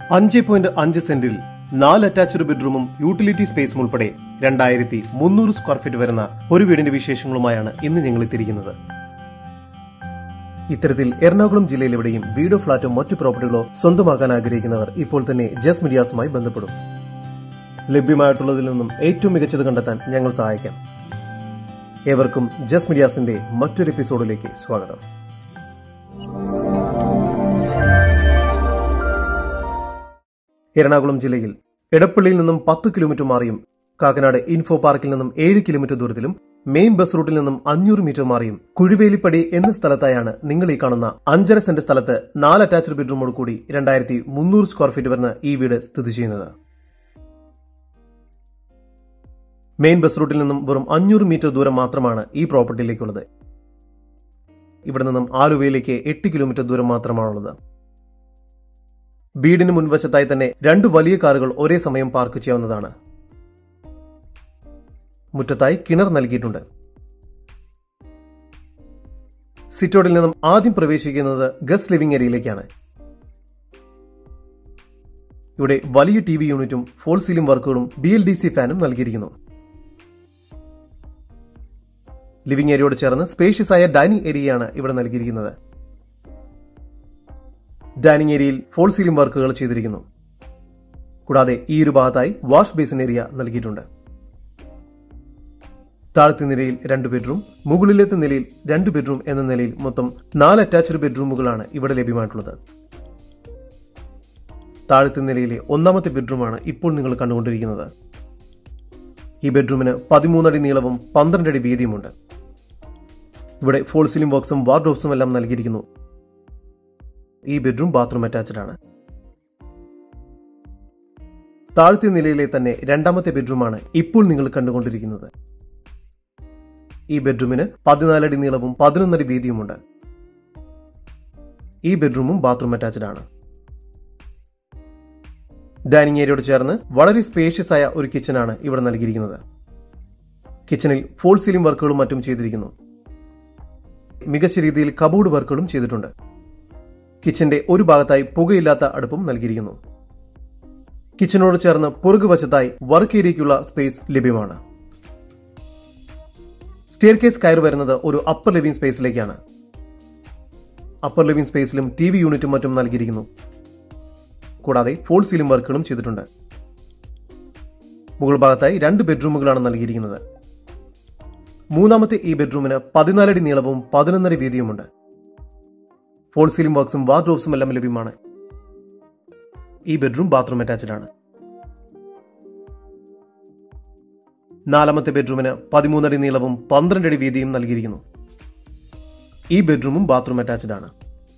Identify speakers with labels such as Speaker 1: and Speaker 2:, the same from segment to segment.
Speaker 1: അഞ്ച് പോയിന്റ് അഞ്ച് സെന്റിൽ നാല് അറ്റാച്ച്ഡ് ബെഡ്റൂമും യൂട്ടിലിറ്റി സ്പേസും ഉൾപ്പെടെ രണ്ടായിരത്തി മുന്നൂറ് സ്ക്വയർ ഫീറ്റ് വരുന്ന ഒരു വീടിന്റെ വിശേഷങ്ങളുമായാണ് ഇന്ന് ഞങ്ങൾ എത്തിയിരിക്കുന്നത് ഇത്തരത്തിൽ എറണാകുളം ജില്ലയിൽ എവിടെയും വീടോ ഫ്ളാറ്റോ മറ്റു പ്രോപ്പർട്ടികളോ സ്വന്തമാക്കാൻ ആഗ്രഹിക്കുന്നവർ ഇപ്പോൾ തന്നെ ജസ് മീഡിയാസുമായി ബന്ധപ്പെടും ലഭ്യമായിട്ടുള്ളതിൽ നിന്നും ഏറ്റവും മികച്ചത് കണ്ടെത്താൻ ഞങ്ങൾ സഹായിക്കാം ഏവർക്കും ജസ് മീഡിയാസിന്റെ മറ്റൊരു എപ്പിസോഡിലേക്ക് സ്വാഗതം എറണാകുളം ജില്ലയിൽ എടപ്പള്ളിയിൽ നിന്നും പത്ത് കിലോമീറ്റർ മാറിയും കാക്കനാട് ഇൻഫോ പാർക്കിൽ നിന്നും ഏഴ് കിലോമീറ്റർ ദൂരത്തിലും മെയിൻ ബസ് റൂട്ടിൽ നിന്നും അഞ്ഞൂറ് മീറ്റർ മാറിയും കുഴിവേലിപ്പടി എന്ന സ്ഥലത്തായാണ് നിങ്ങൾ ഈ കാണുന്ന അഞ്ചര സെന്റ് സ്ഥലത്ത് നാല് അറ്റാച്ച്ഡ് ബെഡ്റൂമോട് കൂടി രണ്ടായിരത്തി മുന്നൂറ് സ്ക്വയർ ഫീറ്റ് വരുന്ന ഈ വീട് സ്ഥിതി ചെയ്യുന്നത് മെയിൻ ബസ് റൂട്ടിൽ നിന്നും വെറും അഞ്ഞൂറ് മീറ്റർ ദൂരം മാത്രമാണ് ഈ പ്രോപ്പർട്ടിയിലേക്കുള്ളത് ഇവിടെ നിന്നും ആലുവയിലേക്ക് എട്ട് കിലോമീറ്റർ ദൂരം മാത്രമാണുള്ളത് വീടിന് മുൻവശത്തായി തന്നെ രണ്ട് വലിയ കാറുകൾ ഒരേ സമയം പാർക്ക് ചെയ്യാവുന്നതാണ് മുറ്റത്തായി കിണർ നൽകിയിട്ടുണ്ട് സിറ്റോഡിൽ നിന്നും ആദ്യം പ്രവേശിക്കുന്നത് ഗസ്റ്റ് ലിവിംഗ് ഏരിയയിലേക്കാണ് ഇവിടെ വലിയ ടി വി യൂണിറ്റും ഫോൾ സീലിംഗ് വർക്കുകളും ബി എൽ ഡി സി ഫാനും നൽകിയിരിക്കുന്നു ലിവിംഗ് ഏരിയയോട് ചേർന്ന് സ്പേഷ്യസ് ആയ ഡൈനിങ് ഏരിയയാണ് ഇവിടെ നൽകിയിരിക്കുന്നത് ഡൈനിങ് ഏരിയയിൽ ഫോൾ സീലിംഗ് വർക്കുകൾ ചെയ്തിരിക്കുന്നു കൂടാതെ ഈ ഒരു ഭാഗത്തായി വാഷ് ബേസിൻ ഏരിയ നൽകിയിട്ടുണ്ട് താഴത്തെ നിലയിൽ രണ്ട് ബെഡ്റൂം മുകളിലത്തെ നിലയിൽ രണ്ട് ബെഡ്റൂം എന്ന നിലയിൽ മൊത്തം നാല് അറ്റാച്ച്ഡ് ബെഡ്റൂമുകളാണ് ഇവിടെ ലഭ്യമായിട്ടുള്ളത് താഴത്തെ നിലയിലെ ഒന്നാമത്തെ ബെഡ്റൂമാണ് ഇപ്പോൾ നിങ്ങൾ കണ്ടുകൊണ്ടിരിക്കുന്നത് ഈ ബെഡ്റൂമിന് പതിമൂന്നടി നീളവും പന്ത്രണ്ടടി വീതിയുമുണ്ട് ഇവിടെ ഫോൾ സീലിംഗ് ബോക്സും വാർഡ്രോബ്സും എല്ലാം നൽകിയിരിക്കുന്നു ഈ ബെഡ്റൂം ബാത്റൂം അറ്റാച്ച്ഡ് ആണ് താഴത്തെ നിലയിലെ തന്നെ രണ്ടാമത്തെ ബെഡ്റൂമാണ് ഇപ്പോൾ നിങ്ങൾ കണ്ടുകൊണ്ടിരിക്കുന്നത് ഈ ബെഡ്റൂമിന് പതിനാലടി നീളവും പതിനൊന്നടി വീതിയുമുണ്ട് ഈ ബെഡ്റൂമും ബാത്റൂം അറ്റാച്ച്ഡ് ആണ് ഡൈനിങ് ഏരിയയോട് ചേർന്ന് വളരെ സ്പേഷ്യസ് ആയ ഒരു കിച്ചണാണ് ഇവിടെ നൽകിയിരിക്കുന്നത് കിച്ചണിൽ ഫോൾ സീലിംഗ് വർക്കുകളും മറ്റും ചെയ്തിരിക്കുന്നു മികച്ച രീതിയിൽ കബോർഡ് വർക്കുകളും ചെയ്തിട്ടുണ്ട് കിച്ചന്റെ ഒരു ഭാഗത്തായി പുകയില്ലാത്ത അടുപ്പും നൽകിയിരിക്കുന്നു കിച്ചനോട് ചേർന്ന് പുറകുവശത്തായി വർക്ക് ഏരിയയ്ക്കുള്ള സ്പേസ് ലഭ്യമാണ് സ്റ്റെയർ കേസ് കയറി വരുന്നത് ഒരു അപ്പർ ലിവിംഗ് സ്പേസിലേക്കാണ് അപ്പർ ലിവിംഗ് സ്പേസിലും ടി വി യൂണിറ്റും മറ്റും നൽകിയിരിക്കുന്നു കൂടാതെ ഫോൾ സീലിംഗ് വർക്കുകളും ചെയ്തിട്ടുണ്ട് മുകൾ ഭാഗത്തായി രണ്ട് ബെഡ്റൂമുകളാണ് നൽകിയിരിക്കുന്നത് മൂന്നാമത്തെ ഈ ബെഡ്റൂമിന് പതിനാലടി നീളവും പതിനൊന്നര വീതിയുമുണ്ട് ഫോൾ സീലിംഗ് ബോക്സും വാർഡ്രോബ്സും എല്ലാം ലഭ്യമാണ് ഈ ബെഡ്റൂം ബാത്റൂം അറ്റാച്ച്ഡ് ആണ് നാലാമത്തെ ബെഡ്റൂമിന് പതിമൂന്നടി നീളവും പന്ത്രണ്ട് അടി വീതിയും നൽകിയിരിക്കുന്നു ഈ ബെഡ്റൂമും ബാത്റൂം അറ്റാച്ച്ഡ് ആണ്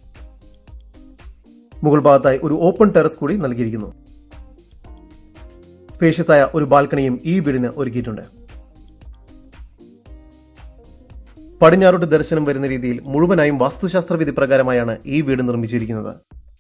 Speaker 1: മുകൾ ഭാഗത്തായി ഒരു ഓപ്പൺ ടെറസ് കൂടി നൽകിയിരിക്കുന്നു സ്പേഷ്യസ് ആയ ഒരു ബാൽക്കണിയും ഈ വീടിന് ഒരുക്കിയിട്ടുണ്ട് പടിഞ്ഞാറോട്ട് ദർശനം വരുന്ന രീതിയിൽ മുഴുവനായും വാസ്തുശാസ്ത്ര വിധി പ്രകാരമായാണ് ഈ വീട് നിർമ്മിച്ചിരിക്കുന്നത്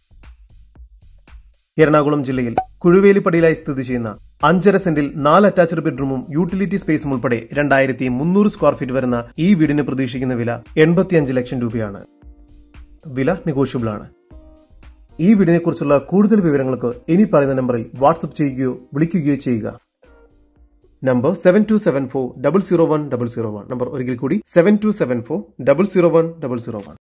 Speaker 1: എറണാകുളം ജില്ലയിൽ കുഴുവേലിപ്പടിയിലായി സ്ഥിതി ചെയ്യുന്ന അഞ്ചര സെന്റിൽ നാല് അറ്റാച്ച്ഡ് ബെഡ്റൂമും യൂട്ടിലിറ്റി സ്പേസും ഉൾപ്പെടെ രണ്ടായിരത്തി മുന്നൂറ് സ്ക്വയർ ഫീറ്റ് വരുന്ന ഈ വീടിന് പ്രതീക്ഷിക്കുന്ന വില എൺപത്തിയഞ്ച് ലക്ഷം രൂപയാണ് വില നെഗോഷ്യബിൾ ആണ് ഈ വീടിനെക്കുറിച്ചുള്ള കൂടുതൽ വിവരങ്ങൾക്ക് ഇനി പറയുന്ന നമ്പറിൽ വാട്സപ്പ് ചെയ്യുകയോ വിളിക്കുകയോ ചെയ്യുക number seven two seven four double zero one double zero one number ഒരിക്കൽ കൂടി seven two seven four double zero one double zero one